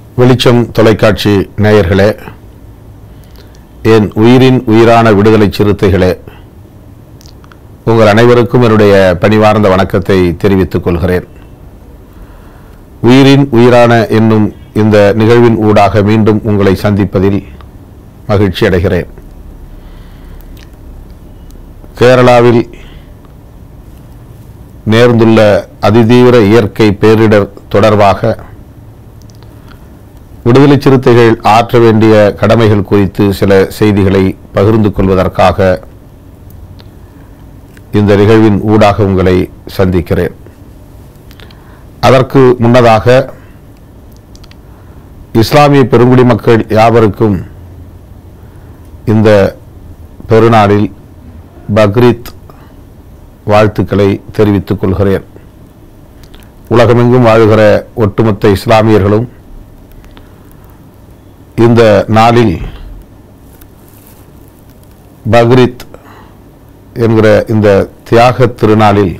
வெளிச்சம் தொலைக்காட்சி நேயர்களே என் உயிரின் உயிரான விடுதலை சிறுத்தைகளே உங்கள் அனைவருக்கும் என்னுடைய பணிவார்ந்த வணக்கத்தை தெரிவித்துக் கொள்கிறேன் உயிரின் உயிரான என்னும் இந்த நிகழ்வின் ஊடாக மீண்டும் உங்களை சந்திப்பதில் மகிழ்ச்சி அடைகிறேன் கேரளாவில் நேர்ந்துள்ள அதிதீவிர இயற்கை பேரிடர் தொடர்பாக விடுதலை சிறுத்தைகள் ஆற்ற வேண்டிய கடமைகள் குறித்து சில செய்திகளை பகிர்ந்து கொள்வதற்காக இந்த நிகழ்வின் ஊடாக உங்களை சந்திக்கிறேன் அதற்கு முன்னதாக இஸ்லாமிய பெருங்குடி மக்கள் யாவருக்கும் இந்த பெருநாளில் பக்ரீத் வாழ்த்துக்களை தெரிவித்துக் கொள்கிறேன் உலகமெங்கும் வாழ்கிற ஒட்டுமொத்த இஸ்லாமியர்களும் இந்த நாளில் பக்ரீத் என்கிற இந்த தியாக திருநாளில்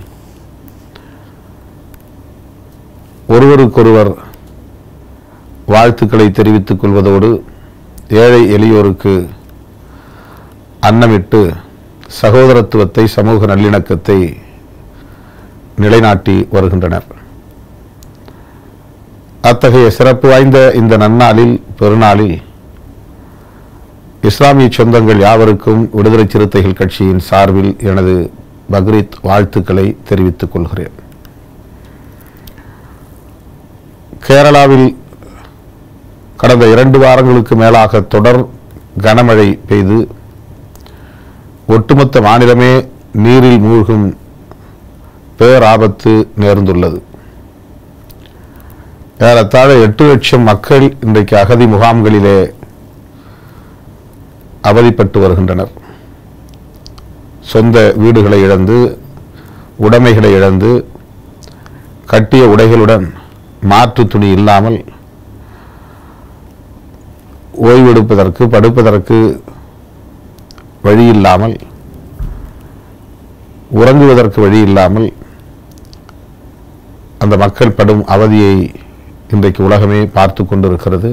ஒருவருக்கொருவர் வாழ்த்துக்களை தெரிவித்துக் கொள்வதோடு ஏழை எளியோருக்கு அன்னமிட்டு சகோதரத்துவத்தை சமூக நல்லிணக்கத்தை நிலைநாட்டி வருகின்றனர் அத்தகைய சிறப்பு வாய்ந்த இந்த நன்னாளில் பெருநாளில் இஸ்லாமிய சொந்தங்கள் யாவருக்கும் விடுதலை சிறுத்தைகள் கட்சியின் சார்பில் எனது பக்ரீத் வாழ்த்துக்களை தெரிவித்துக் கொள்கிறேன் கேரளாவில் கடந்த இரண்டு வாரங்களுக்கு மேலாக தொடர் கனமழை பெய்து ஒட்டுமொத்த மாநிலமே நீரில் மூழ்கும் பேராபத்து நேர்ந்துள்ளது ஏறத்தாழ எட்டு லட்சம் மக்கள் இன்றைக்கு அகதி முகாம்களிலே அவதிப்பட்டு வருகின்றனர் சொந்த வீடுகளை இழந்து உடைமைகளை இழந்து கட்டிய உடைகளுடன் மாற்று துணி இல்லாமல் ஓய்வெடுப்பதற்கு படுப்பதற்கு வழி இல்லாமல் உறங்குவதற்கு வழி இல்லாமல் அந்த மக்கள் படும் அவதியை இன்றைக்கு உலகமே பார்த்து கொண்டிருக்கிறது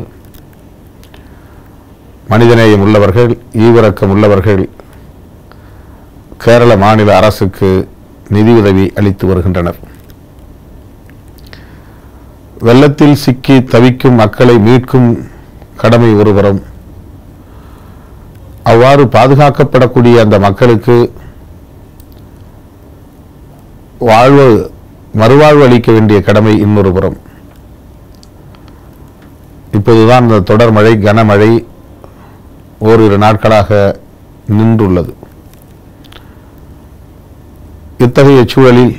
மனிதநேயம் உள்ளவர்கள் ஈவிரக்கம் உள்ளவர்கள் கேரள மாநில அரசுக்கு நிதியுதவி அளித்து வருகின்றனர் வெள்ளத்தில் சிக்கி தவிக்கும் மக்களை மீட்கும் கடமை ஒருவரும் அவ்வாறு பாதுகாக்கப்படக்கூடிய அந்த மக்களுக்கு வாழ்வு மறுவாழ்வு அளிக்க வேண்டிய கடமை இன்னொரு புறம் இப்போதுதான் இந்த தொடர் மழை கனமழை ஓரிரு நாட்களாக நின்றுள்ளது இத்தகைய சூழலில்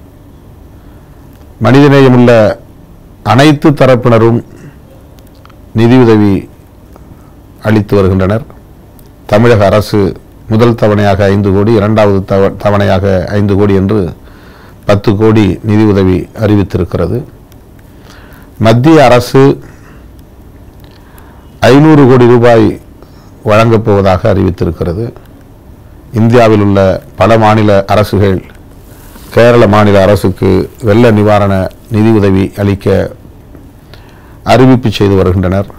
மனிதநேயமுள்ள அனைத்து தரப்பினரும் நிதியுதவி அளித்து வருகின்றனர் தமிழக அரசு முதல் தவணையாக ஐந்து கோடி இரண்டாவது தவ தவணையாக ஐந்து கோடி என்று பத்து கோடி நிதியுதவி அறிவித்திருக்கிறது மத்திய அரசு ஐநூறு கோடி ரூபாய் வழங்கப் போவதாக அறிவித்திருக்கிறது இந்தியாவில் உள்ள பல மாநில அரசுகள் கேரள மாநில அரசுக்கு வெள்ள நிவாரண நிதியுதவி அளிக்க அறிவிப்பு செய்து வருகின்றனர்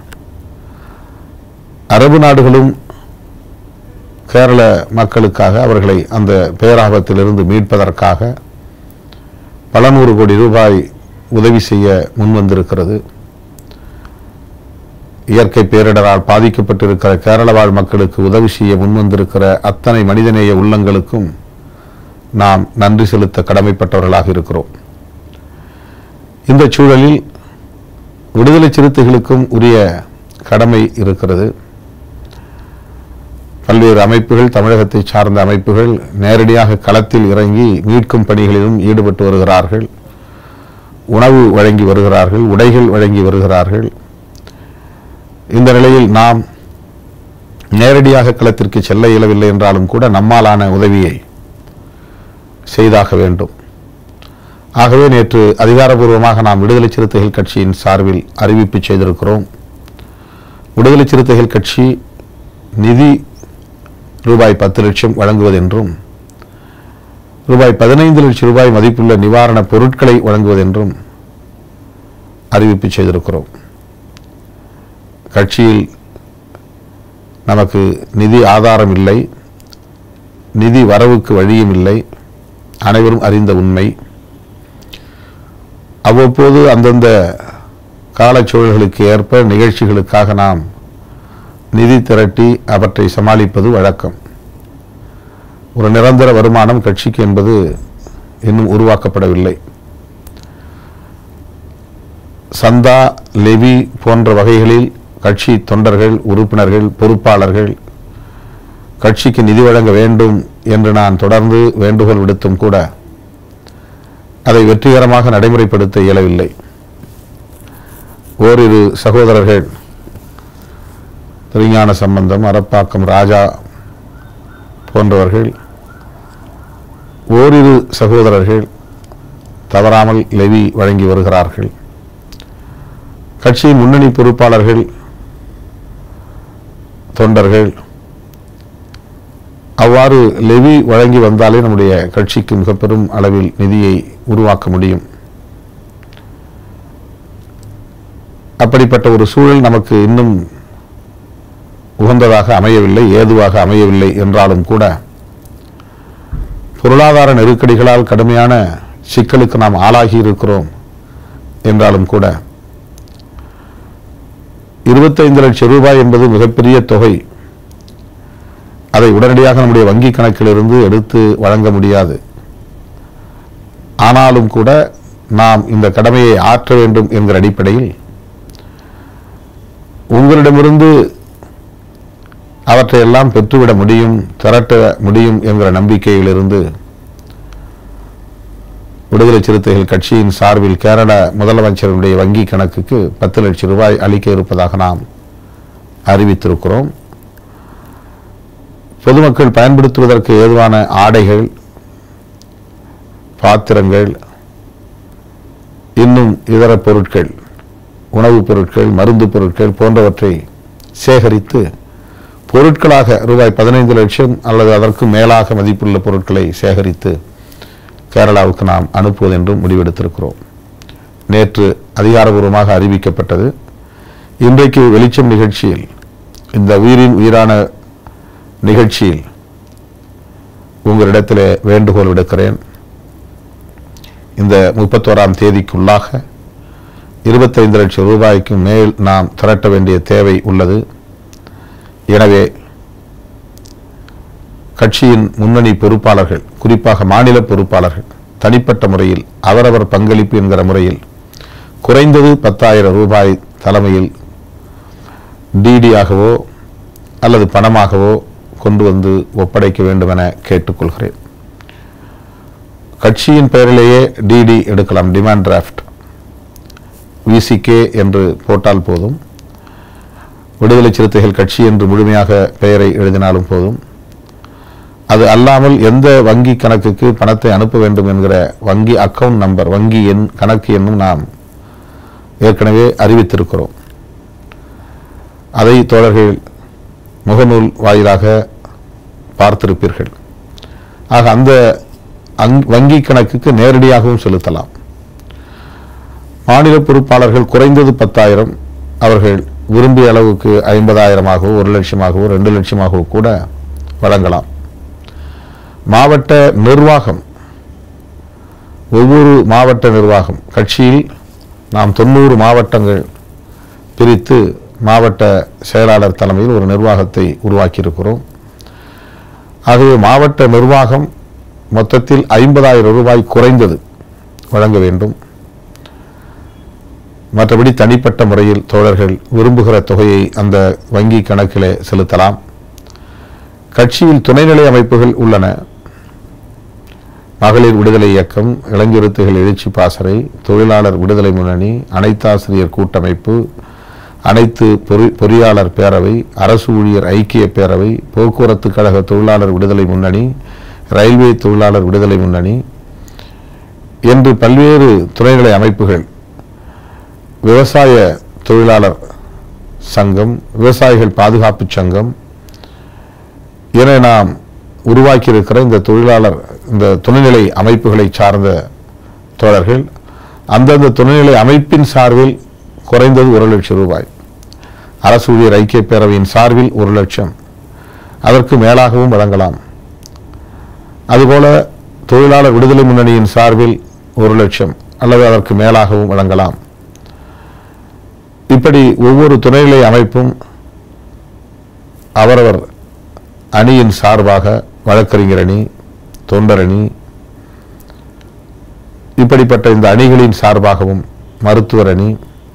அரபு நாடுகளும் கேரள மக்களுக்காக அவர்களை அந்த பேராபத்திலிருந்து மீட்பதற்காக பல நூறு கோடி ரூபாய் உதவி செய்ய முன்வந்திருக்கிறது இயற்கை பேரிடரால் பாதிக்கப்பட்டிருக்கிற கேரள வாழ் மக்களுக்கு உதவி செய்ய முன்வந்திருக்கிற அத்தனை மனிதநேய உள்ளங்களுக்கும் நாம் நன்றி செலுத்த கடமைப்பட்டவர்களாக இருக்கிறோம் இந்த சூழலில் விடுதலை சிறுத்தைகளுக்கும் உரிய கடமை இருக்கிறது பல்வேறு அமைப்புகள் தமிழகத்தை சார்ந்த அமைப்புகள் நேரடியாக களத்தில் இறங்கி மீட்கும் பணிகளிலும் ஈடுபட்டு வருகிறார்கள் உணவு வழங்கி வருகிறார்கள் உடைகள் வழங்கி வருகிறார்கள் இந்த நிலையில் நாம் நேரடியாக களத்திற்கு செல்ல இயலவில்லை என்றாலும் கூட நம்மாலான உதவியை செய்தாக வேண்டும் ஆகவே நேற்று அதிகாரப்பூர்வமாக நாம் விடுதலை சிறுத்தைகள் கட்சியின் சார்பில் அறிவிப்பு செய்திருக்கிறோம் விடுதலை சிறுத்தைகள் கட்சி நிதி ரூபாய் பத்து லட்சம் வழங்குவதென்றும் ரூபாய் பதினைந்து லட்சம் ரூபாய் மதிப்புள்ள நிவாரணப் பொருட்களை வழங்குவதென்றும் அறிவிப்பு செய்திருக்கிறோம் கட்சியில் நமக்கு நிதி ஆதாரம் இல்லை நிதி வரவுக்கு வழியும் இல்லை அனைவரும் அறிந்த உண்மை அவ்வப்போது அந்தந்த காலச்சூழல்களுக்கு ஏற்ப நிகழ்ச்சிகளுக்காக நாம் நிதி திரட்டி அவற்றை சமாளிப்பது வழக்கம் ஒரு நிரந்தர வருமானம் கட்சிக்கு என்பது இன்னும் உருவாக்கப்படவில்லை சந்தா லெவி போன்ற வகைகளில் கட்சி தொண்டர்கள் உறுப்பினர்கள் பொறுப்பாளர்கள் கட்சிக்கு நிதி வழங்க வேண்டும் என்று நான் தொடர்ந்து வேண்டுகோள் விடுத்தும் கூட அதை வெற்றிகரமாக நடைமுறைப்படுத்த இயலவில்லை ஓரிரு சகோதரர்கள் திருஞான சம்பந்தம் அரப்பாக்கம் ராஜா போன்றவர்கள் ஓரிரு சகோதரர்கள் தவறாமல் லெவி வழங்கி வருகிறார்கள் கட்சியின் முன்னணி பொறுப்பாளர்கள் தொண்டர்கள் அவ்வாறு லெவி வழங்கி வந்தாலே நம்முடைய கட்சிக்கு மிக பெரும் அளவில் நிதியை உருவாக்க முடியும் அப்படிப்பட்ட ஒரு சூழல் நமக்கு இன்னும் உகந்ததாக அமையவில்லை ஏதுவாக அமையவில்லை என்றாலும் கூட பொருளாதார நெருக்கடிகளால் கடுமையான சிக்கலுக்கு நாம் ஆளாகி இருக்கிறோம் என்றாலும் கூட இருபத்தைந்து லட்சம் ரூபாய் என்பது மிகப்பெரிய தொகை அதை உடனடியாக நம்முடைய வங்கி கணக்கிலிருந்து எடுத்து வழங்க முடியாது ஆனாலும் கூட நாம் இந்த கடமையை ஆற்ற வேண்டும் என்கிற அடிப்படையில் உங்களிடமிருந்து அவற்றையெல்லாம் பெற்றுவிட முடியும் திரட்ட முடியும் என்கிற நம்பிக்கையிலிருந்து விடுதலை சிறுத்தைகள் கட்சியின் சார்பில் கேரள முதலமைச்சருடைய வங்கி கணக்குக்கு பத்து லட்சம் ரூபாய் அளிக்க இருப்பதாக நாம் அறிவித்திருக்கிறோம் பொதுமக்கள் பயன்படுத்துவதற்கு ஏதுவான ஆடைகள் பாத்திரங்கள் இன்னும் இதர பொருட்கள் உணவுப் பொருட்கள் மருந்து பொருட்கள் போன்றவற்றை சேகரித்து பொருட்களாக ரூபாய் பதினைந்து லட்சம் அல்லது அதற்கு மேலாக மதிப்புள்ள பொருட்களை சேகரித்து கேரளாவுக்கு நாம் அனுப்புவது என்றும் முடிவெடுத்திருக்கிறோம் நேற்று அதிகாரபூர்வமாக அறிவிக்கப்பட்டது இன்றைக்கு வெளிச்சம் நிகழ்ச்சியில் இந்த உயிரின் உயிரான நிகழ்ச்சியில் உங்களிடத்தில் வேண்டுகோள் விடுக்கிறேன் இந்த முப்பத்தோராம் தேதிக்குள்ளாக இருபத்தைந்து லட்சம் ரூபாய்க்கு மேல் நாம் திரட்ட வேண்டிய தேவை உள்ளது எனவே கட்சியின் முன்னணி பொறுப்பாளர்கள் குறிப்பாக மாநில பொறுப்பாளர்கள் தனிப்பட்ட முறையில் அவரவர் பங்களிப்பு என்கிற முறையில் குறைந்தது பத்தாயிரம் ரூபாய் தலைமையில் டிடியாகவோ அல்லது பணமாகவோ கொண்டு வந்து ஒப்படைக்க வேண்டும் என கேட்டுக்கொள்கிறேன் கட்சியின் பெயரிலேயே டிடி எடுக்கலாம் டிமாண்ட் டிராஃப்ட் விசிகே என்று போட்டால் போதும் விடுதலை சிறுத்தைகள் கட்சி என்று முழுமையாக பெயரை எழுதினாலும் போதும் அது அல்லாமல் எந்த வங்கி கணக்குக்கு பணத்தை அனுப்ப வேண்டும் என்கிற வங்கி அக்கவுண்ட் நம்பர் வங்கி எண் கணக்கு எண்ணும் நாம் ஏற்கனவே அறிவித்திருக்கிறோம் அதை தோழர்கள் முகநூல் வாயிலாக பார்த்திருப்பீர்கள் ஆக அந்த அங் வங்கி கணக்குக்கு நேரடியாகவும் செலுத்தலாம் மாநில பொறுப்பாளர்கள் குறைந்தது பத்தாயிரம் அவர்கள் விரும்பிய அளவுக்கு ஐம்பதாயிரமாகவோ ஒரு லட்சமாகவோ ரெண்டு லட்சமாகவோ கூட வழங்கலாம் மாவட்ட நிர்வாகம் ஒவ்வொரு மாவட்ட நிர்வாகம் கட்சியில் நாம் தொண்ணூறு மாவட்டங்கள் பிரித்து மாவட்ட செயலாளர் தலைமையில் ஒரு நிர்வாகத்தை உருவாக்கியிருக்கிறோம் ஆகவே மாவட்ட நிர்வாகம் மொத்தத்தில் ஐம்பதாயிரம் ரூபாய் குறைந்தது வழங்க வேண்டும் மற்றபடி தனிப்பட்ட முறையில் தோழர்கள் விரும்புகிற தொகையை அந்த வங்கி கணக்கிலே செலுத்தலாம் கட்சியில் துணைநிலை அமைப்புகள் உள்ளன மகளிர் விடுதலை இயக்கம் இளைஞருத்துகள் எழுச்சி பாசறை தொழிலாளர் விடுதலை முன்னணி அனைத்தாசிரியர் கூட்டமைப்பு அனைத்து பொறி பொறியாளர் பேரவை அரசு ஊழியர் ஐக்கிய பேரவை போக்குவரத்து கழக தொழிலாளர் விடுதலை முன்னணி ரயில்வே தொழிலாளர் விடுதலை முன்னணி என்று பல்வேறு துணைநிலை அமைப்புகள் விவசாய தொழிலாளர் சங்கம் விவசாயிகள் பாதுகாப்பு சங்கம் என நாம் உருவாக்கியிருக்கிற இந்த தொழிலாளர் இந்த துணைநிலை அமைப்புகளை சார்ந்த தோழர்கள் அந்தந்த துணைநிலை அமைப்பின் சார்பில் குறைந்தது ஒரு லட்சம் ரூபாய் அரசு ஊழியர் ஐக்கிய பேரவையின் சார்பில் ஒரு லட்சம் அதற்கு மேலாகவும் வழங்கலாம் அதுபோல தொழிலாளர் விடுதலை முன்னணியின் சார்பில் ஒரு லட்சம் அல்லது அதற்கு மேலாகவும் வழங்கலாம் இப்படி ஒவ்வொரு துணைநிலை அமைப்பும் அவரவர் அணியின் சார்பாக வழக்கறிஞர் அணி தொண்டர் அணி இப்படிப்பட்ட இந்த அணிகளின் சார்பாகவும் மருத்துவர் அணி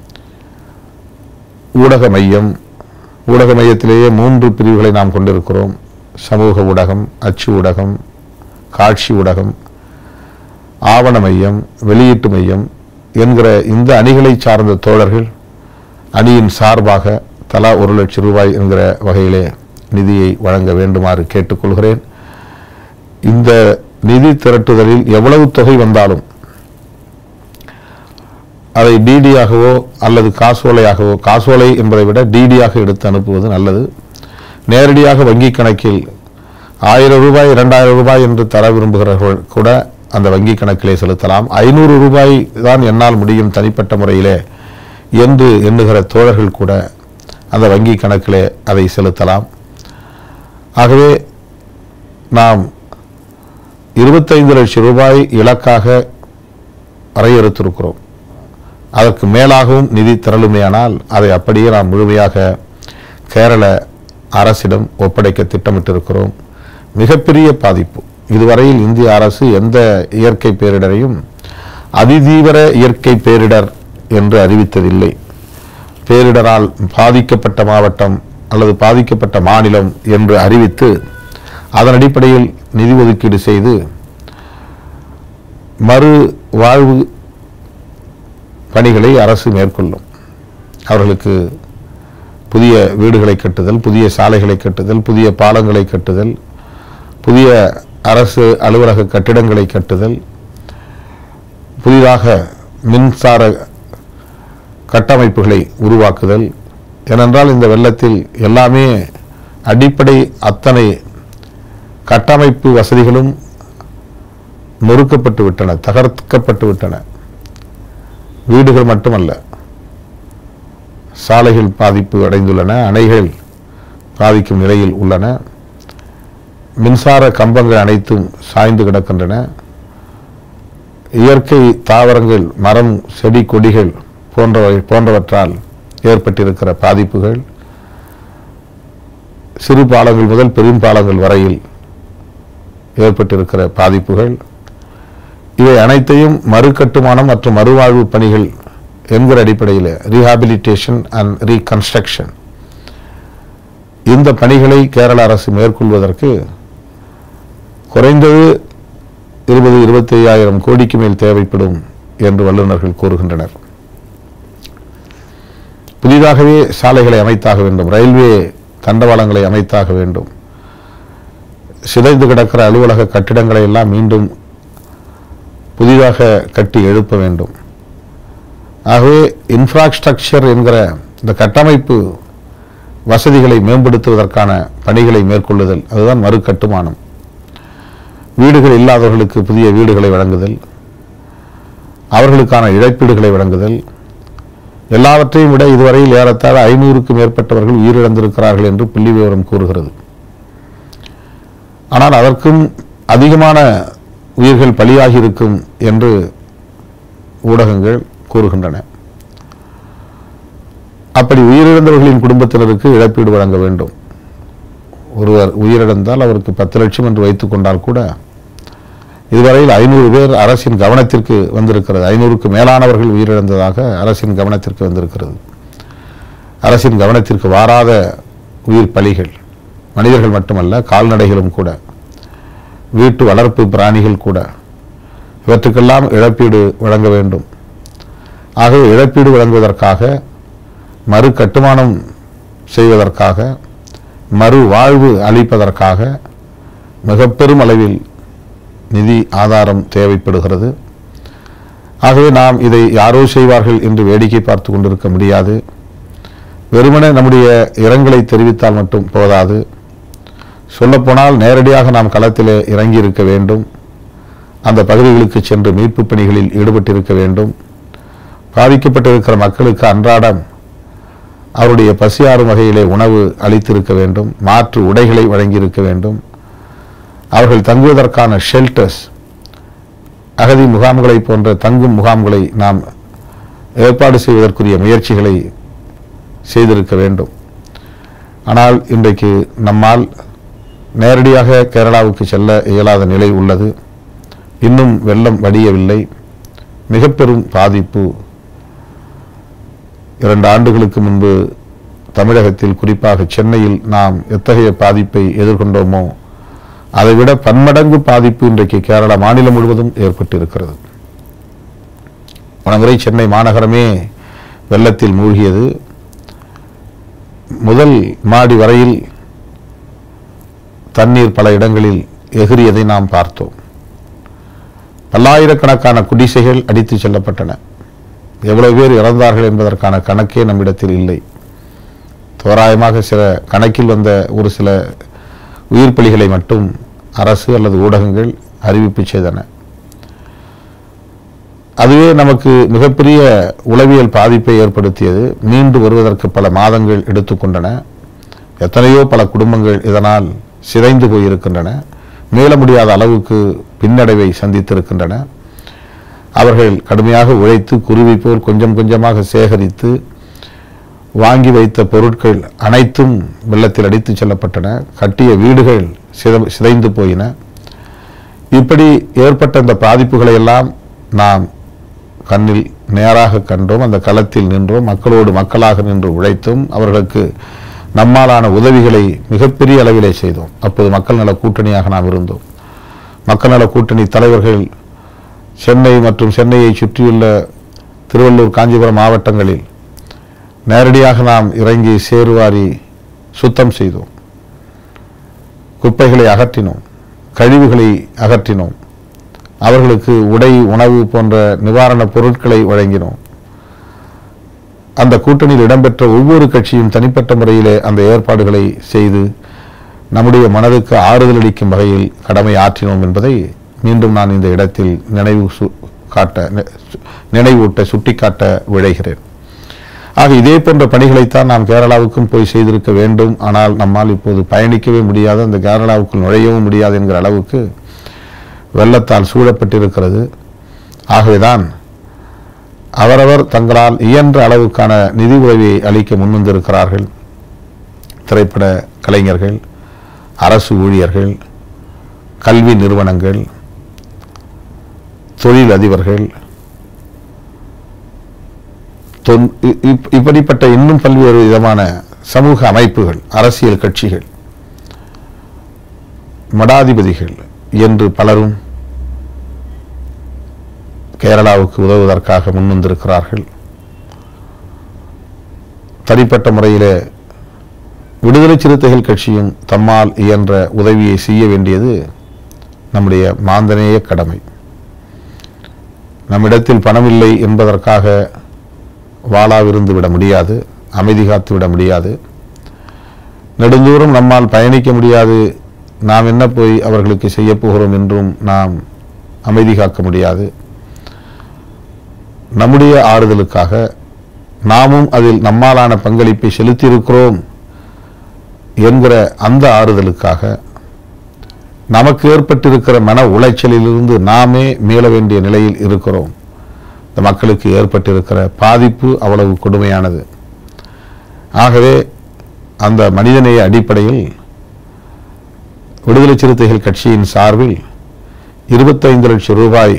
ஊடக மையம் ஊடக மையத்திலேயே மூன்று பிரிவுகளை நாம் கொண்டிருக்கிறோம் சமூக ஊடகம் அச்சு ஊடகம் காட்சி ஊடகம் ஆவண மையம் வெளியீட்டு மையம் என்கிற இந்த அணிகளை சார்ந்த தோழர்கள் அணியின் சார்பாக தலா ஒரு லட்சம் ரூபாய் என்கிற வகையிலே நிதியை வழங்க வேண்டுமாறு கேட்டுக்கொள்கிறேன் இந்த நிதி திரட்டுதலில் எவ்வளவு தொகை வந்தாலும் அதை டிடியாகவோ அல்லது காசோலையாகவோ காசோலை என்பதை விட டிடியாக எடுத்து அனுப்புவது நல்லது நேரடியாக வங்கி கணக்கில் ஆயிரம் ரூபாய் இரண்டாயிரம் ரூபாய் என்று தர விரும்புகிறவர்கள் கூட அந்த வங்கி கணக்கிலே செலுத்தலாம் ஐநூறு ரூபாய் தான் என்னால் முடியும் தனிப்பட்ட முறையிலே என்று எண்ணுகிற தோழர்கள் கூட அந்த வங்கி கணக்கிலே அதை செலுத்தலாம் ஆகவே நாம் இருபத்தைந்து லட்சம் ரூபாய் இலக்காக வரையறுத்திருக்கிறோம் அதற்கு மேலாகவும் நிதி திரளுமையானால் அதை அப்படியே நாம் முழுமையாக கேரள அரசிடம் ஒப்படைக்க திட்டமிட்டிருக்கிறோம் மிகப்பெரிய பாதிப்பு இதுவரையில் இந்திய அரசு எந்த இயற்கை பேரிடரையும் அதிதீவிர இயற்கை பேரிடர் என்று அறிவித்ததில்லை பேரிடரால் பாதிக்கப்பட்ட மாவட்டம் அல்லது பாதிக்கப்பட்ட மாநிலம் என்று அறிவித்து அதன் அடிப்படையில் நிதி ஒதுக்கீடு செய்து மறு வாழ்வு பணிகளை அரசு மேற்கொள்ளும் அவர்களுக்கு புதிய வீடுகளை கட்டுதல் புதிய சாலைகளை கட்டுதல் புதிய பாலங்களை கட்டுதல் புதிய அரசு அலுவலக கட்டிடங்களை கட்டுதல் புதிதாக மின்சார கட்டமைப்புகளை உருவாக்குதல் ஏனென்றால் இந்த வெள்ளத்தில் எல்லாமே அடிப்படை அத்தனை கட்டமைப்பு வசதிகளும் நொறுக்கப்பட்டு விட்டன தகர்க்கப்பட்டு விட்டன வீடுகள் மட்டுமல்ல சாலைகள் பாதிப்பு அடைந்துள்ளன அணைகள் பாதிக்கும் நிலையில் உள்ளன மின்சார கம்பங்கள் அனைத்தும் சாய்ந்து கிடக்கின்றன இயற்கை தாவரங்கள் மரம் செடி கொடிகள் போன்றவை போன்றவற்றால் ஏற்பட்டிருக்கிற பாதிப்புகள் சிறு பாலங்கள் முதல் பெரும் பாலங்கள் வரையில் ஏற்பட்டிருக்கிற பாதிப்புகள் இவை அனைத்தையும் மறுகட்டுமானம் மற்றும் மறுவாழ்வு பணிகள் என்கிற அடிப்படையில் ரீஹாபிலிட்டேஷன் அண்ட் ரீகன்ஸ்ட்ரக்ஷன் இந்த பணிகளை கேரள அரசு மேற்கொள்வதற்கு குறைந்தது இருபது இருபத்தி ஐயாயிரம் கோடிக்கு மேல் தேவைப்படும் என்று வல்லுநர்கள் கூறுகின்றனர் புதிதாகவே சாலைகளை அமைத்தாக வேண்டும் ரயில்வே தண்டவாளங்களை அமைத்தாக வேண்டும் சிதைந்து கிடக்கிற அலுவலக கட்டிடங்களை எல்லாம் மீண்டும் புதிதாக கட்டி எழுப்ப வேண்டும் ஆகவே இன்ஃப்ராஸ்ட்ரக்சர் என்கிற இந்த கட்டமைப்பு வசதிகளை மேம்படுத்துவதற்கான பணிகளை மேற்கொள்ளுதல் அதுதான் மறு கட்டுமானம் வீடுகள் இல்லாதவர்களுக்கு புதிய வீடுகளை வழங்குதல் அவர்களுக்கான இழப்பீடுகளை வழங்குதல் எல்லாவற்றையும் விட இதுவரையில் ஏறத்தாழ ஐநூறுக்கும் மேற்பட்டவர்கள் உயிரிழந்திருக்கிறார்கள் என்று புள்ளி விவரம் கூறுகிறது ஆனால் அதற்கும் அதிகமான உயிர்கள் பலியாகி இருக்கும் என்று ஊடகங்கள் கூறுகின்றன அப்படி உயிரிழந்தவர்களின் குடும்பத்தினருக்கு இழப்பீடு வழங்க வேண்டும் ஒருவர் உயிரிழந்தால் அவருக்கு பத்து லட்சம் என்று வைத்துக் கொண்டால் கூட இதுவரையில் ஐநூறு பேர் அரசின் கவனத்திற்கு வந்திருக்கிறது ஐநூறுக்கு மேலானவர்கள் உயிரிழந்ததாக அரசின் கவனத்திற்கு வந்திருக்கிறது அரசின் கவனத்திற்கு வாராத உயிர் பலிகள் மனிதர்கள் மட்டுமல்ல கால்நடைகளும் கூட வீட்டு வளர்ப்பு பிராணிகள் கூட இவற்றுக்கெல்லாம் இழப்பீடு வழங்க வேண்டும் ஆகவே இழப்பீடு வழங்குவதற்காக மறு கட்டுமானம் செய்வதற்காக மறு வாழ்வு அளிப்பதற்காக மிக பெரும் அளவில் நிதி ஆதாரம் தேவைப்படுகிறது ஆகவே நாம் இதை யாரோ செய்வார்கள் என்று வேடிக்கை பார்த்து கொண்டிருக்க முடியாது வெறுமனே நம்முடைய இரங்கலை தெரிவித்தால் மட்டும் போதாது சொல்லப்போனால் நேரடியாக நாம் களத்திலே இறங்கி இருக்க வேண்டும் அந்த பகுதிகளுக்கு சென்று மீட்பு பணிகளில் ஈடுபட்டிருக்க வேண்டும் பாதிக்கப்பட்டிருக்கிற மக்களுக்கு அன்றாடம் அவருடைய பசியாறும் வகையிலே உணவு அளித்திருக்க வேண்டும் மாற்று உடைகளை வழங்கியிருக்க வேண்டும் அவர்கள் தங்குவதற்கான ஷெல்டர்ஸ் அகதி முகாம்களை போன்ற தங்கும் முகாம்களை நாம் ஏற்பாடு செய்வதற்குரிய முயற்சிகளை செய்திருக்க வேண்டும் ஆனால் இன்றைக்கு நம்மால் நேரடியாக கேரளாவுக்கு செல்ல இயலாத நிலை உள்ளது இன்னும் வெள்ளம் வடியவில்லை மிக பெரும் பாதிப்பு இரண்டு ஆண்டுகளுக்கு முன்பு தமிழகத்தில் குறிப்பாக சென்னையில் நாம் எத்தகைய பாதிப்பை எதிர்கொண்டோமோ அதைவிட பன்மடங்கு பாதிப்பு இன்றைக்கு கேரளா மாநிலம் முழுவதும் ஏற்பட்டிருக்கிறது முறை சென்னை மாநகரமே வெள்ளத்தில் மூழ்கியது முதல் மாடி வரையில் தண்ணீர் பல இடங்களில் எகிரியதை நாம் பார்த்தோம் பல்லாயிரக்கணக்கான குடிசைகள் அடித்துச் செல்லப்பட்டன எவ்வளவு பேர் இறந்தார்கள் என்பதற்கான கணக்கே நம்மிடத்தில் இல்லை தோராயமாக சில கணக்கில் வந்த ஒரு சில உயிர் பலிகளை மட்டும் அரசு அல்லது ஊடகங்கள் அறிவிப்பு செய்தன அதுவே நமக்கு மிகப்பெரிய உளவியல் பாதிப்பை ஏற்படுத்தியது மீண்டு வருவதற்கு பல மாதங்கள் எடுத்துக்கொண்டன எத்தனையோ பல குடும்பங்கள் இதனால் சிதைந்து போயிருக்கின்றன மீள முடியாத அளவுக்கு பின்னடைவை சந்தித்திருக்கின்றன அவர்கள் கடுமையாக உழைத்து குருவி போல் கொஞ்சம் கொஞ்சமாக சேகரித்து வாங்கி வைத்த பொருட்கள் அனைத்தும் வெள்ளத்தில் அடித்துச் செல்லப்பட்டன கட்டிய வீடுகள் சித- சிதைந்து போயின இப்படி ஏற்பட்ட இந்த பாதிப்புகளை எல்லாம் நாம் கண்ணில் நேராக கண்டோம் அந்த களத்தில் நின்றோம் மக்களோடு மக்களாக நின்று உழைத்தும் அவர்களுக்கு நம்மாலான உதவிகளை மிகப்பெரிய அளவிலே செய்தோம் அப்போது மக்கள் நல கூட்டணியாக நாம் இருந்தோம் மக்கள் நல கூட்டணி தலைவர்கள் சென்னை மற்றும் சென்னையை சுற்றியுள்ள திருவள்ளூர் காஞ்சிபுரம் மாவட்டங்களில் நேரடியாக நாம் இறங்கி சேருவாரி சுத்தம் செய்தோம் குப்பைகளை அகற்றினோம் கழிவுகளை அகற்றினோம் அவர்களுக்கு உடை உணவு போன்ற நிவாரணப் பொருட்களை வழங்கினோம் அந்த கூட்டணியில் இடம்பெற்ற ஒவ்வொரு கட்சியும் தனிப்பட்ட முறையிலே அந்த ஏற்பாடுகளை செய்து நம்முடைய மனதுக்கு ஆறுதல் அளிக்கும் வகையில் கடமை ஆற்றினோம் என்பதை மீண்டும் நான் இந்த இடத்தில் நினைவு சு- காட்ட நி- சு- நினைவூட்ட சுட்டிக்காட்ட விழைகிறேன் ஆக இதே போன்ற பணிகளைத்தான் நாம் கேரளாவுக்கும் போய் செய்திருக்க வேண்டும் ஆனால் நம்மால் இப்போது பயணிக்கவே முடியாது அந்த கேரளாவுக்குள் நுழையவும் முடியாது என்கிற அளவுக்கு வெள்ளத்தால் சூழப்பட்டிருக்கிறது ஆகவேதான் அவரவர் தங்களால் இயன்ற அளவுக்கான நிதி உதவியை அளிக்க முன்வந்திருக்கிறார்கள் திரைப்பட கலைஞர்கள் அரசு ஊழியர்கள் கல்வி நிறுவனங்கள் தொழில் அதிபர்கள் தொன்- இ- இப்- இப்படிப்பட்ட இன்னும் பல்வேறு விதமான சமூக அமைப்புகள் அரசியல் கட்சிகள் மடாதிபதிகள் என்று பலரும் கேரளாவுக்கு உதவுவதற்காக முன்வந்திருக்கிறார்கள் தனிப்பட்ட முறையிலே விடுதலை சிறுத்தைகள் கட்சியும் தம்மால் இயன்ற உதவியை செய்ய வேண்டியது நம்முடைய மாந்தநேய கடமை நம்மிடத்தில் பணம் இல்லை என்பதற்காக வாளாவிருந்து விட முடியாது அமைதி காத்து விட முடியாது நெடுந்தூரம் நம்மால் பயணிக்க முடியாது நாம் என்ன போய் அவர்களுக்கு செய்ய போகிறோம் என்றும் நாம் அமைதி காக்க முடியாது நம்முடைய ஆறுதலுக்காக நாமும் அதில் நம்மாலான பங்களிப்பை செலுத்தியிருக்கிறோம் என்கிற அந்த ஆறுதலுக்காக நமக்கு ஏற்பட்டிருக்கிற மன உளைச்சலிலிருந்து நாமே மீள வேண்டிய நிலையில் இருக்கிறோம் இந்த மக்களுக்கு ஏற்பட்டிருக்கிற பாதிப்பு அவ்வளவு கொடுமையானது ஆகவே அந்த மனிதநேய அடிப்படையில் விடுதலை சிறுத்தைகள் கட்சியின் சார்பில் இருபத்தைந்து லட்சம் ரூபாய்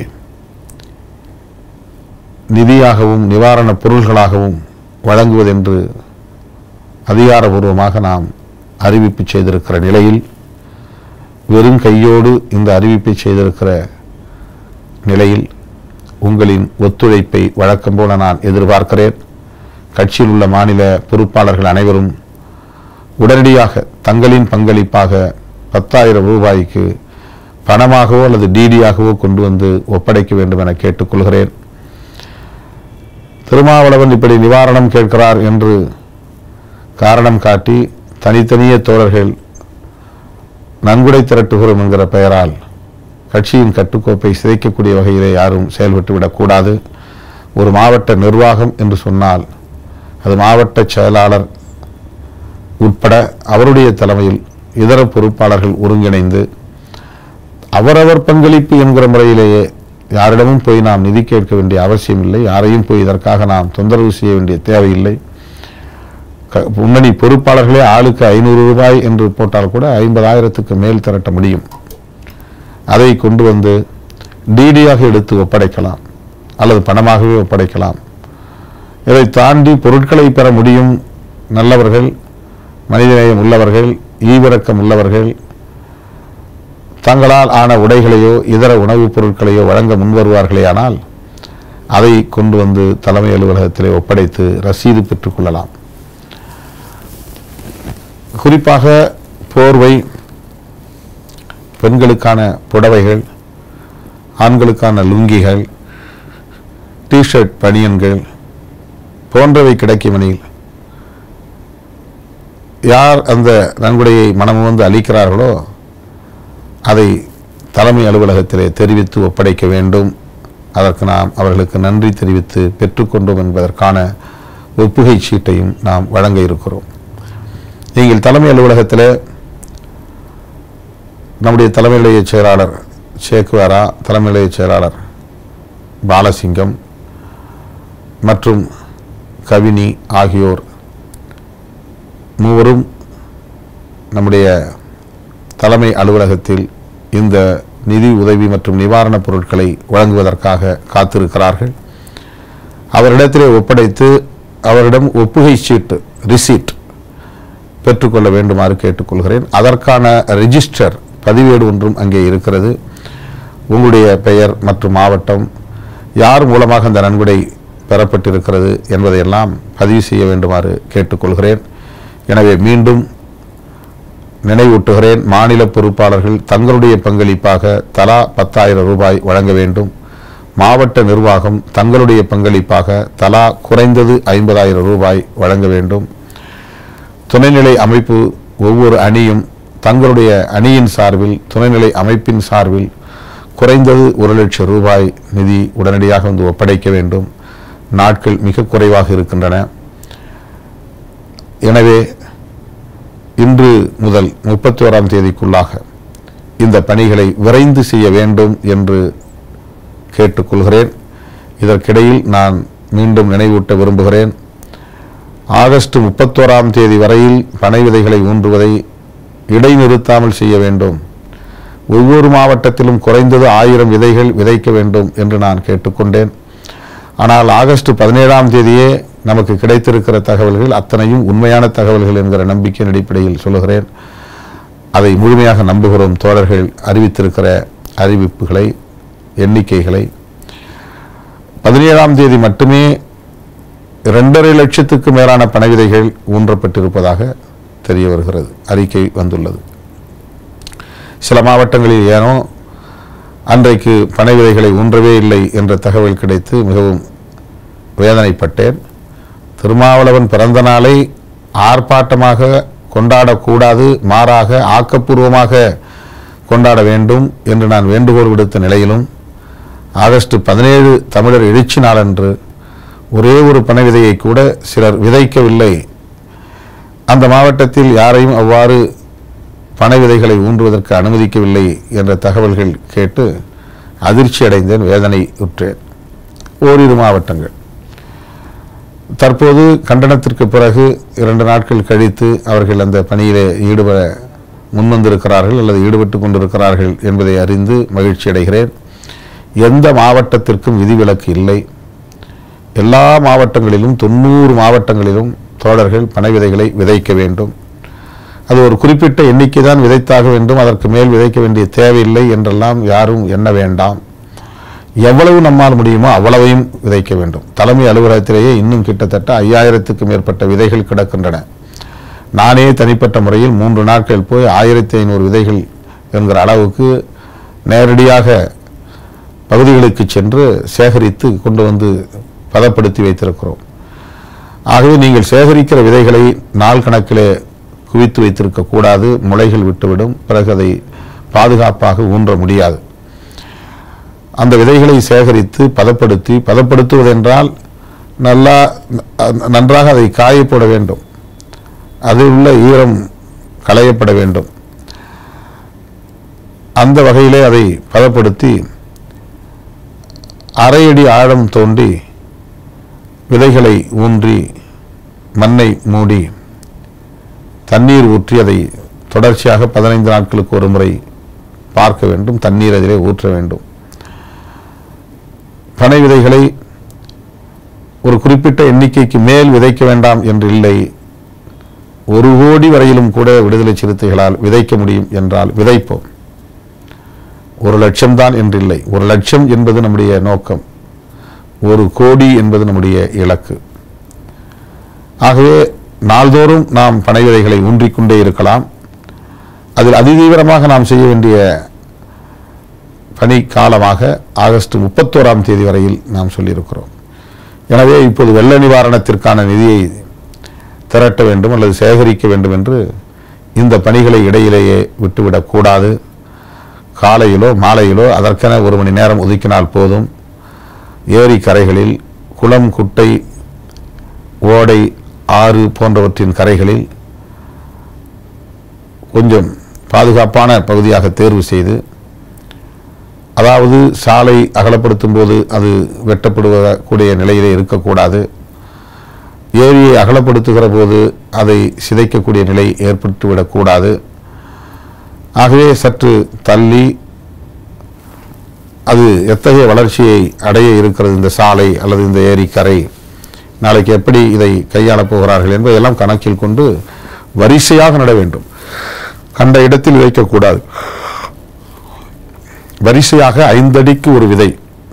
நிதியாகவும் நிவாரணப் பொருள்களாகவும் வழங்குவதென்று அதிகாரபூர்வமாக நாம் அறிவிப்பு செய்திருக்கிற நிலையில் வெறும் கையோடு இந்த அறிவிப்பை செய்திருக்கிற நிலையில் உங்களின் ஒத்துழைப்பை வழக்கம் போல நான் எதிர்பார்க்கிறேன் கட்சியில் உள்ள மாநில பொறுப்பாளர்கள் அனைவரும் உடனடியாக தங்களின் பங்களிப்பாக பத்தாயிரம் ரூபாய்க்கு பணமாகவோ அல்லது டிடியாகவோ கொண்டு வந்து ஒப்படைக்க வேண்டும் என கேட்டுக்கொள்கிறேன் திருமாவளவன் இப்படி நிவாரணம் கேட்கிறார் என்று காரணம் காட்டி தனித்தனியே தோழர்கள் நன்கொடை திரட்டுகிறோம் என்கிற பெயரால் கட்சியின் கட்டுக்கோப்பை சிதைக்கக்கூடிய வகையிலே யாரும் செயல்பட்டு விடக்கூடாது ஒரு மாவட்ட நிர்வாகம் என்று சொன்னால் அது மாவட்ட செயலாளர் உட்பட அவருடைய தலைமையில் இதர பொறுப்பாளர்கள் ஒருங்கிணைந்து அவரவர் பங்களிப்பு என்கிற முறையிலேயே யாரிடமும் போய் நாம் நிதி கேட்க வேண்டிய அவசியம் இல்லை யாரையும் போய் இதற்காக நாம் தொந்தரவு செய்ய வேண்டிய தேவையில்லை க- முன்னணி பொறுப்பாளர்களே ஆளுக்கு ஐநூறு ரூபாய் என்று போட்டால் கூட ஐம்பதாயிரத்துக்கு மேல் திரட்ட முடியும் அதை கொண்டு வந்து டிடியாக எடுத்து ஒப்படைக்கலாம் அல்லது பணமாகவே ஒப்படைக்கலாம் இதை தாண்டி பொருட்களை பெற முடியும் நல்லவர்கள் மனிதநேயம் உள்ளவர்கள் ஈவிரக்கம் உள்ளவர்கள் தங்களால் ஆன உடைகளையோ இதர உணவுப் பொருட்களையோ வழங்க முன்வருவார்களேயானால் அதை கொண்டு வந்து தலைமை அலுவலகத்திலே ஒப்படைத்து ரசீது பெற்றுக்கொள்ளலாம் குறிப்பாக போர்வை பெண்களுக்கான புடவைகள் ஆண்களுக்கான லுங்கிகள் டிஷர்ட் பனியன்கள் போன்றவை கிடைக்குமெனில் யார் அந்த நன்கொடையை மனமுவந்து அளிக்கிறார்களோ அதை தலைமை அலுவலகத்திலே தெரிவித்து ஒப்படைக்க வேண்டும் அதற்கு நாம் அவர்களுக்கு நன்றி தெரிவித்து பெற்றுக்கொண்டோம் என்பதற்கான ஒப்புகை சீட்டையும் நாம் வழங்க இருக்கிறோம் நீங்கள் தலைமை அலுவலகத்தில் நம்முடைய தலைமை நிலைய செயலாளர் சேக்குவாரா தலைமை நிலைய செயலாளர் பாலசிங்கம் மற்றும் கவினி ஆகியோர் மூவரும் நம்முடைய தலைமை அலுவலகத்தில் இந்த நிதி உதவி மற்றும் நிவாரணப் பொருட்களை வழங்குவதற்காக காத்திருக்கிறார்கள் அவரிடத்திலே ஒப்படைத்து அவரிடம் ஒப்புகை சீட்டு ரிசீட் பெற்றுக்கொள்ள வேண்டுமாறு கேட்டுக்கொள்கிறேன் அதற்கான ரெஜிஸ்டர் பதிவேடு ஒன்றும் அங்கே இருக்கிறது உங்களுடைய பெயர் மற்றும் மாவட்டம் யார் மூலமாக அந்த நன்கொடை பெறப்பட்டிருக்கிறது என்பதையெல்லாம் பதிவு செய்ய வேண்டுமாறு கேட்டுக்கொள்கிறேன் எனவே மீண்டும் நினைவூட்டுகிறேன் மாநில பொறுப்பாளர்கள் தங்களுடைய பங்களிப்பாக தலா பத்தாயிரம் ரூபாய் வழங்க வேண்டும் மாவட்ட நிர்வாகம் தங்களுடைய பங்களிப்பாக தலா குறைந்தது ஐம்பதாயிரம் ரூபாய் வழங்க வேண்டும் துணைநிலை அமைப்பு ஒவ்வொரு அணியும் தங்களுடைய அணியின் சார்பில் துணைநிலை அமைப்பின் சார்பில் குறைந்தது ஒரு லட்சம் ரூபாய் நிதி உடனடியாக வந்து ஒப்படைக்க வேண்டும் நாட்கள் மிக குறைவாக இருக்கின்றன எனவே இன்று முதல் முப்பத்தி ஓராம் தேதிக்குள்ளாக இந்த பணிகளை விரைந்து செய்ய வேண்டும் என்று கேட்டுக்கொள்கிறேன் இதற்கிடையில் நான் மீண்டும் நினைவூட்ட விரும்புகிறேன் ஆகஸ்ட் முப்பத்தோராம் தேதி வரையில் பனை விதைகளை ஊன்றுவதை இடைநிறுத்தாமல் செய்ய வேண்டும் ஒவ்வொரு மாவட்டத்திலும் குறைந்தது ஆயிரம் விதைகள் விதைக்க வேண்டும் என்று நான் கேட்டுக்கொண்டேன் ஆனால் ஆகஸ்ட் பதினேழாம் தேதியே நமக்கு கிடைத்திருக்கிற தகவல்கள் அத்தனையும் உண்மையான தகவல்கள் என்கிற நம்பிக்கையின் அடிப்படையில் சொல்லுகிறேன் அதை முழுமையாக நம்புகிறோம் தோழர்கள் அறிவித்திருக்கிற அறிவிப்புகளை எண்ணிக்கைகளை பதினேழாம் தேதி மட்டுமே இரண்டரை லட்சத்துக்கு மேலான பணவிதைகள் ஊன்றப்பட்டிருப்பதாக தெரிய வருகிறது அறிக்கை வந்துள்ளது சில மாவட்டங்களில் ஏனோ அன்றைக்கு பனை விதைகளை ஊன்றவே இல்லை என்ற தகவல் கிடைத்து மிகவும் வேதனைப்பட்டேன் திருமாவளவன் பிறந்த நாளை ஆர்ப்பாட்டமாக கொண்டாடக்கூடாது மாறாக ஆக்கப்பூர்வமாக கொண்டாட வேண்டும் என்று நான் வேண்டுகோள் விடுத்த நிலையிலும் ஆகஸ்ட் பதினேழு தமிழர் எழுச்சி நாளன்று ஒரே ஒரு பனை விதையை கூட சிலர் விதைக்கவில்லை அந்த மாவட்டத்தில் யாரையும் அவ்வாறு பனை விதைகளை ஊன்றுவதற்கு அனுமதிக்கவில்லை என்ற தகவல்கள் கேட்டு அதிர்ச்சி அடைந்தேன் வேதனை உற்றேன் ஓரிரு மாவட்டங்கள் தற்போது கண்டனத்திற்கு பிறகு இரண்டு நாட்கள் கழித்து அவர்கள் அந்த பணியிலே ஈடுபட முன்வந்திருக்கிறார்கள் அல்லது ஈடுபட்டு கொண்டிருக்கிறார்கள் என்பதை அறிந்து மகிழ்ச்சி அடைகிறேன் எந்த மாவட்டத்திற்கும் விதிவிலக்கு இல்லை எல்லா மாவட்டங்களிலும் தொண்ணூறு மாவட்டங்களிலும் தோழர்கள் பனை விதைகளை விதைக்க வேண்டும் அது ஒரு குறிப்பிட்ட எண்ணிக்கை தான் விதைத்தாக வேண்டும் அதற்கு மேல் விதைக்க வேண்டிய தேவையில்லை என்றெல்லாம் யாரும் எண்ண வேண்டாம் எவ்வளவு நம்மால் முடியுமோ அவ்வளவையும் விதைக்க வேண்டும் தலைமை அலுவலகத்திலேயே இன்னும் கிட்டத்தட்ட ஐயாயிரத்துக்கு மேற்பட்ட விதைகள் கிடக்கின்றன நானே தனிப்பட்ட முறையில் மூன்று நாட்கள் போய் ஆயிரத்தி ஐநூறு விதைகள் என்கிற அளவுக்கு நேரடியாக பகுதிகளுக்கு சென்று சேகரித்து கொண்டு வந்து பதப்படுத்தி வைத்திருக்கிறோம் ஆகவே நீங்கள் சேகரிக்கிற விதைகளை நாள் கணக்கிலே குவித்து வைத்திருக்க கூடாது முளைகள் விட்டுவிடும் பிறகு அதை பாதுகாப்பாக ஊன்ற முடியாது அந்த விதைகளை சேகரித்து பதப்படுத்தி பதப்படுத்துவதென்றால் நல்லா ந- நன்றாக அதை காய போட வேண்டும் அதில் உள்ள ஈரம் களையப்பட வேண்டும் அந்த வகையிலே அதை பதப்படுத்தி அரை அடி ஆழம் தோண்டி விதைகளை ஊன்றி மண்ணை மூடி தண்ணீர் ஊற்றி அதை தொடர்ச்சியாக பதினைந்து நாட்களுக்கு ஒரு முறை பார்க்க வேண்டும் தண்ணீர் அதிலே ஊற்ற வேண்டும் பனை விதைகளை ஒரு குறிப்பிட்ட எண்ணிக்கைக்கு மேல் விதைக்க வேண்டாம் என்று இல்லை ஒரு கோடி வரையிலும் கூட விடுதலை சிறுத்தைகளால் விதைக்க முடியும் என்றால் விதைப்போம் ஒரு லட்சம் தான் என்றில்லை ஒரு லட்சம் என்பது நம்முடைய நோக்கம் ஒரு கோடி என்பது நம்முடைய இலக்கு ஆகவே நாள்தோறும் நாம் பனை விதைகளை ஊன்றிக்கொண்டே இருக்கலாம் அதில் அதிதீவிரமாக நாம் செய்ய வேண்டிய பணி காலமாக ஆகஸ்ட் முப்பத்தோராம் தேதி வரையில் நாம் சொல்லியிருக்கிறோம் எனவே இப்போது வெள்ள நிவாரணத்திற்கான நிதியை திரட்ட வேண்டும் அல்லது சேகரிக்க வேண்டும் என்று இந்த பணிகளை இடையிலேயே விட்டுவிடக்கூடாது காலையிலோ மாலையிலோ அதற்கென ஒரு மணி நேரம் ஒதுக்கினால் போதும் ஏரி கரைகளில் குளம் குட்டை ஓடை ஆறு போன்றவற்றின் கரைகளில் கொஞ்சம் பாதுகாப்பான பகுதியாக தேர்வு செய்து அதாவது சாலை அகலப்படுத்தும் போது அது வெட்டப்படுவக்கூடிய நிலையிலே இருக்கக்கூடாது ஏரியை அகலப்படுத்துகிற போது அதை சிதைக்கக்கூடிய நிலை ஏற்பட்டுவிடக்கூடாது ஆகவே சற்று தள்ளி அது எத்தகைய வளர்ச்சியை அடைய இருக்கிறது இந்த சாலை அல்லது இந்த ஏரிக்கரை நாளைக்கு எப்படி இதை கையாளப் போகிறார்கள் என்பதையெல்லாம் கணக்கில் கொண்டு வரிசையாக நட வேண்டும் கண்ட இடத்தில் வைக்கக்கூடாது வரிசையாக ஐந்தடிக்கு ஒரு விதை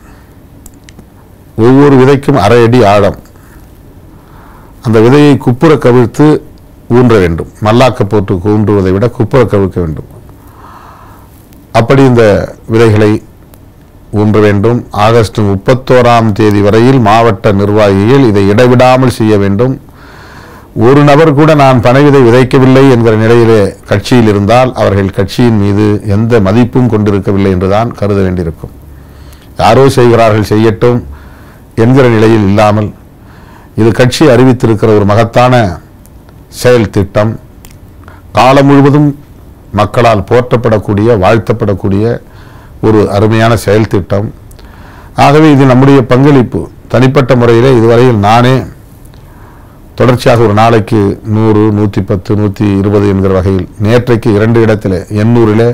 ஒவ்வொரு விதைக்கும் அரை அடி ஆழம் அந்த விதையை குப்புற கவிழ்த்து ஊன்ற வேண்டும் மல்லாக்க போட்டு ஊன்றுவதை விட குப்புற கவிழ்க்க வேண்டும் அப்படி இந்த விதைகளை ஊன்ற வேண்டும் ஆகஸ்ட் முப்பத்தோராம் தேதி வரையில் மாவட்ட நிர்வாகிகள் இதை இடைவிடாமல் செய்ய வேண்டும் ஒரு நபர் கூட நான் பணவிதை விதைக்கவில்லை என்கிற நிலையிலே கட்சியில் இருந்தால் அவர்கள் கட்சியின் மீது எந்த மதிப்பும் கொண்டிருக்கவில்லை என்றுதான் கருத வேண்டியிருக்கும் யாரோ செய்கிறார்கள் செய்யட்டும் என்கிற நிலையில் இல்லாமல் இது கட்சி அறிவித்திருக்கிற ஒரு மகத்தான செயல் திட்டம் காலம் முழுவதும் மக்களால் போற்றப்படக்கூடிய வாழ்த்தப்படக்கூடிய ஒரு அருமையான செயல் திட்டம் ஆகவே இது நம்முடைய பங்களிப்பு தனிப்பட்ட முறையிலே இதுவரையில் நானே தொடர்ச்சியாக ஒரு நாளைக்கு நூறு நூற்றி பத்து நூற்றி இருபது என்கிற வகையில் நேற்றைக்கு இரண்டு இடத்திலே எண்ணூரிலே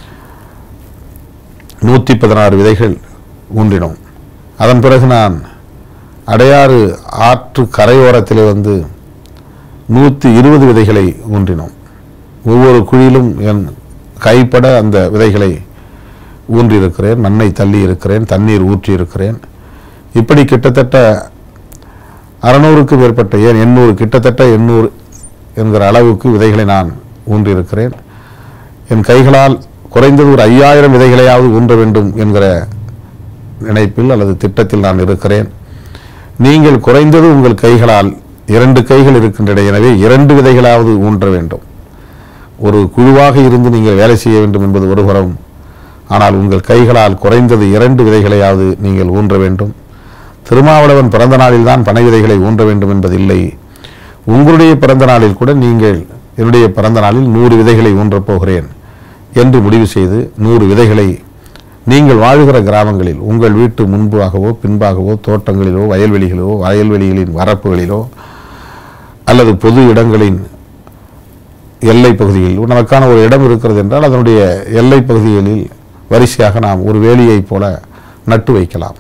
நூற்றி பதினாறு விதைகள் ஊன்றினோம் அதன் பிறகு நான் அடையாறு ஆற்று கரையோரத்திலே வந்து நூற்றி இருபது விதைகளை ஊன்றினோம் ஒவ்வொரு குழியிலும் என் கைப்பட அந்த விதைகளை ஊன்றியிருக்கிறேன் மண்ணை தள்ளி இருக்கிறேன் தண்ணீர் ஊற்றி இருக்கிறேன் இப்படி கிட்டத்தட்ட அறநூறுக்கும் மேற்பட்ட ஏன் எண்ணூறு கிட்டத்தட்ட எண்ணூறு என்கிற அளவுக்கு விதைகளை நான் ஊன்றியிருக்கிறேன் என் கைகளால் குறைந்தது ஒரு ஐயாயிரம் விதைகளையாவது ஊன்ற வேண்டும் என்கிற நினைப்பில் அல்லது திட்டத்தில் நான் இருக்கிறேன் நீங்கள் குறைந்தது உங்கள் கைகளால் இரண்டு கைகள் இருக்கின்றன எனவே இரண்டு விதைகளாவது ஊன்ற வேண்டும் ஒரு குழுவாக இருந்து நீங்கள் வேலை செய்ய வேண்டும் என்பது ஒருபுறம் ஆனால் உங்கள் கைகளால் குறைந்தது இரண்டு விதைகளையாவது நீங்கள் ஊன்ற வேண்டும் திருமாவளவன் பிறந்த நாளில் தான் பனை விதைகளை ஊன்ற வேண்டும் என்பதில்லை உங்களுடைய பிறந்த நாளில் கூட நீங்கள் என்னுடைய பிறந்த நாளில் நூறு விதைகளை ஊன்றப் போகிறேன் என்று முடிவு செய்து நூறு விதைகளை நீங்கள் வாழ்கிற கிராமங்களில் உங்கள் வீட்டு முன்பாகவோ பின்பாகவோ தோட்டங்களிலோ வயல்வெளிகளோ வயல்வெளிகளின் வரப்புகளிலோ அல்லது பொது இடங்களின் எல்லை பகுதியில் நமக்கான ஒரு இடம் இருக்கிறது என்றால் அதனுடைய எல்லை பகுதிகளில் வரிசையாக நாம் ஒரு வேலியைப் போல நட்டு வைக்கலாம்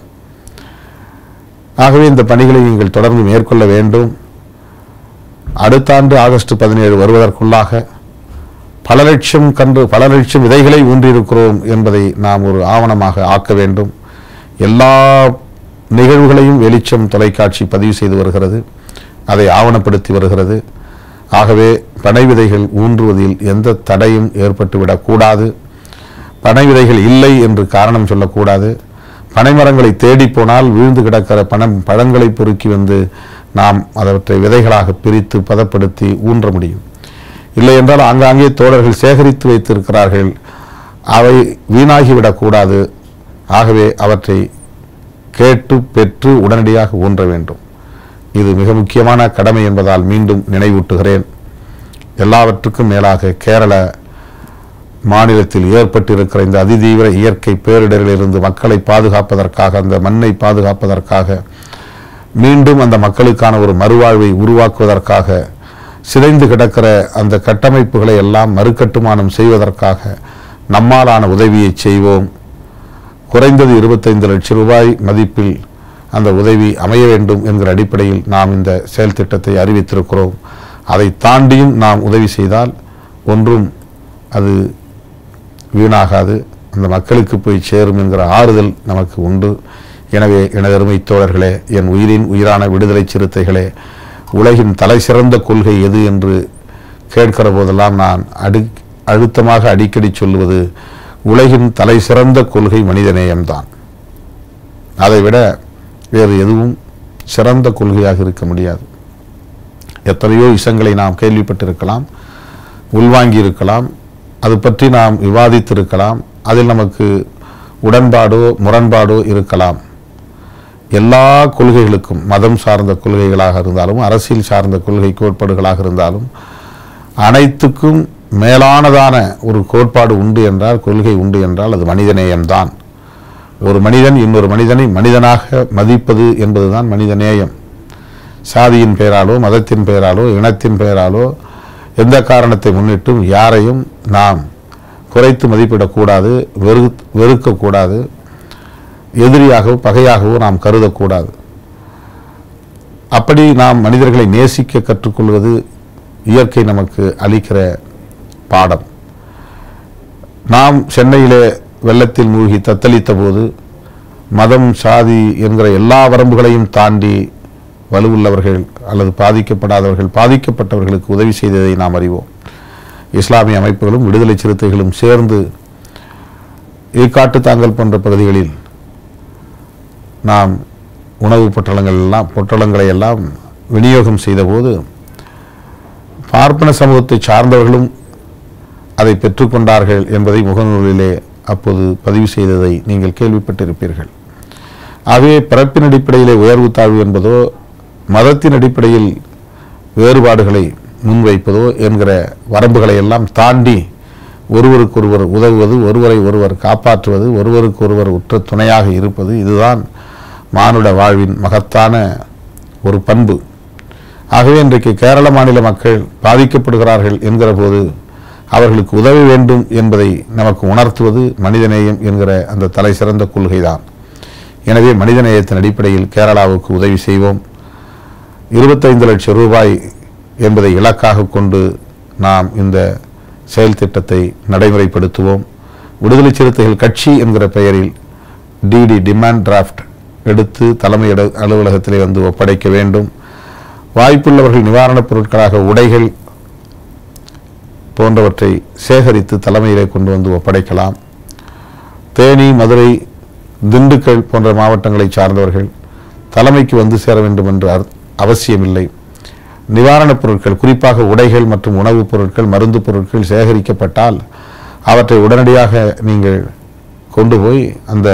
ஆகவே இந்த பணிகளை நீங்கள் தொடர்ந்து மேற்கொள்ள வேண்டும் அடுத்த ஆண்டு ஆகஸ்ட் பதினேழு வருவதற்குள்ளாக பல லட்சம் கன்று பல லட்சம் விதைகளை ஊன்றியிருக்கிறோம் என்பதை நாம் ஒரு ஆவணமாக ஆக்க வேண்டும் எல்லா நிகழ்வுகளையும் வெளிச்சம் தொலைக்காட்சி பதிவு செய்து வருகிறது அதை ஆவணப்படுத்தி வருகிறது ஆகவே பனை விதைகள் ஊன்றுவதில் எந்த தடையும் ஏற்பட்டுவிடக்கூடாது பனை விதைகள் இல்லை என்று காரணம் சொல்லக்கூடாது பனைமரங்களை தேடி போனால் வீழ்ந்து கிடக்கிற பணம் பழங்களை பொறுக்கி வந்து நாம் அவற்றை விதைகளாக பிரித்து பதப்படுத்தி ஊன்ற முடியும் இல்லை என்றால் ஆங்காங்கே தோழர்கள் சேகரித்து வைத்திருக்கிறார்கள் அவை வீணாகிவிடக்கூடாது ஆகவே அவற்றை கேட்டு பெற்று உடனடியாக ஊன்ற வேண்டும் இது மிக முக்கியமான கடமை என்பதால் மீண்டும் நினைவூட்டுகிறேன் எல்லாவற்றுக்கும் மேலாக கேரள மாநிலத்தில் ஏற்பட்டிருக்கிற இந்த அதிதீவிர இயற்கை பேரிடரிலிருந்து மக்களை பாதுகாப்பதற்காக அந்த மண்ணை பாதுகாப்பதற்காக மீண்டும் அந்த மக்களுக்கான ஒரு மறுவாழ்வை உருவாக்குவதற்காக சிதைந்து கிடக்கிற அந்த கட்டமைப்புகளை எல்லாம் மறுகட்டுமானம் செய்வதற்காக நம்மாலான உதவியை செய்வோம் குறைந்தது இருபத்தைந்து லட்சம் ரூபாய் மதிப்பில் அந்த உதவி அமைய வேண்டும் என்கிற அடிப்படையில் நாம் இந்த செயல் திட்டத்தை அறிவித்திருக்கிறோம் அதை தாண்டியும் நாம் உதவி செய்தால் ஒன்றும் அது வீணாகாது அந்த மக்களுக்கு போய் சேரும் என்கிற ஆறுதல் நமக்கு உண்டு எனவே எனதருமை தோழர்களே என் உயிரின் உயிரான விடுதலை சிறுத்தைகளே உலகின் தலை சிறந்த கொள்கை எது என்று கேட்கிற போதெல்லாம் நான் அடி அழுத்தமாக அடிக்கடி சொல்லுவது உலகின் தலை சிறந்த கொள்கை மனிதநேயம்தான் அதைவிட வேறு எதுவும் சிறந்த கொள்கையாக இருக்க முடியாது எத்தனையோ விஷயங்களை நாம் கேள்விப்பட்டிருக்கலாம் உள்வாங்கி இருக்கலாம் அது பற்றி நாம் விவாதித்திருக்கலாம் அதில் நமக்கு உடன்பாடோ முரண்பாடோ இருக்கலாம் எல்லா கொள்கைகளுக்கும் மதம் சார்ந்த கொள்கைகளாக இருந்தாலும் அரசியல் சார்ந்த கொள்கை கோட்பாடுகளாக இருந்தாலும் அனைத்துக்கும் மேலானதான ஒரு கோட்பாடு உண்டு என்றால் கொள்கை உண்டு என்றால் அது மனிதநேயம்தான் ஒரு மனிதன் இன்னொரு மனிதனை மனிதனாக மதிப்பது என்பதுதான் மனிதநேயம் சாதியின் பெயராலோ மதத்தின் பெயராலோ இனத்தின் பெயராலோ எந்த காரணத்தை முன்னிட்டும் யாரையும் நாம் குறைத்து மதிப்பிடக்கூடாது வெறு வெறுக்கக்கூடாது எதிரியாகவோ பகையாகவோ நாம் கருதக்கூடாது அப்படி நாம் மனிதர்களை நேசிக்க கற்றுக்கொள்வது இயற்கை நமக்கு அளிக்கிற பாடம் நாம் சென்னையிலே வெள்ளத்தில் மூழ்கி தத்தளித்த போது மதம் சாதி என்கிற எல்லா வரம்புகளையும் தாண்டி வலுவுள்ளவர்கள் அல்லது பாதிக்கப்படாதவர்கள் பாதிக்கப்பட்டவர்களுக்கு உதவி செய்ததை நாம் அறிவோம் இஸ்லாமிய அமைப்புகளும் விடுதலை சிறுத்தைகளும் சேர்ந்து ஈக்காட்டு தாங்கல் போன்ற பகுதிகளில் நாம் உணவு பொட்டலங்கள் எல்லாம் பொட்டலங்களை எல்லாம் விநியோகம் செய்தபோது பார்ப்பன சமூகத்தை சார்ந்தவர்களும் அதை பெற்றுக்கொண்டார்கள் என்பதை முகநூலிலே அப்போது பதிவு செய்ததை நீங்கள் கேள்விப்பட்டிருப்பீர்கள் ஆகவே பிறப்பின் அடிப்படையிலே உயர்வு தாழ்வு என்பதோ மதத்தின் அடிப்படையில் வேறுபாடுகளை முன்வைப்பதோ என்கிற வரம்புகளை எல்லாம் தாண்டி ஒருவருக்கொருவர் உதவுவது ஒருவரை ஒருவர் காப்பாற்றுவது ஒருவருக்கொருவர் உற்ற துணையாக இருப்பது இதுதான் மானுட வாழ்வின் மகத்தான ஒரு பண்பு ஆகவே இன்றைக்கு கேரள மாநில மக்கள் பாதிக்கப்படுகிறார்கள் என்கிற போது அவர்களுக்கு உதவ வேண்டும் என்பதை நமக்கு உணர்த்துவது மனிதநேயம் என்கிற அந்த தலை சிறந்த கொள்கைதான் எனவே மனிதநேயத்தின் அடிப்படையில் கேரளாவுக்கு உதவி செய்வோம் இருபத்தைந்து லட்சம் ரூபாய் என்பதை இலக்காக கொண்டு நாம் இந்த செயல் திட்டத்தை நடைமுறைப்படுத்துவோம் விடுதலை சிறுத்தைகள் கட்சி என்கிற பெயரில் டிடி டிமாண்ட் டிராஃப்ட் எடுத்து தலைமை இட- அலுவலகத்திலே வந்து ஒப்படைக்க வேண்டும் வாய்ப்புள்ளவர்கள் நிவாரணப் பொருட்களாக உடைகள் போன்றவற்றை சேகரித்து தலைமையிலே கொண்டு வந்து ஒப்படைக்கலாம் தேனி மதுரை திண்டுக்கல் போன்ற மாவட்டங்களை சார்ந்தவர்கள் தலைமைக்கு வந்து சேர வேண்டும் என்று அர்- அவசியமில்லை நிவாரணப் பொருட்கள் குறிப்பாக உடைகள் மற்றும் உணவுப் பொருட்கள் மருந்து பொருட்கள் சேகரிக்கப்பட்டால் அவற்றை உடனடியாக நீங்கள் கொண்டு போய் அந்த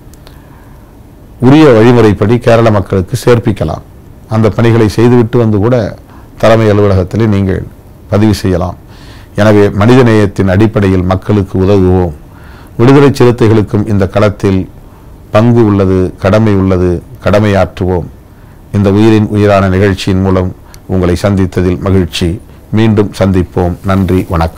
உரிய வழிமுறைப்படி கேரள மக்களுக்கு சேர்ப்பிக்கலாம் அந்த பணிகளை செய்துவிட்டு வந்து கூட தலைமை அலுவலகத்திலே நீங்கள் பதிவு செய்யலாம் எனவே மனிதநேயத்தின் அடிப்படையில் மக்களுக்கு உதவுவோம் விடுதலை சிறுத்தைகளுக்கும் இந்த களத்தில் பங்கு உள்ளது கடமை உள்ளது கடமையாற்றுவோம் இந்த உயிரின் உயிரான நிகழ்ச்சியின் மூலம் உங்களை சந்தித்ததில் மகிழ்ச்சி மீண்டும் சந்திப்போம் நன்றி வணக்கம்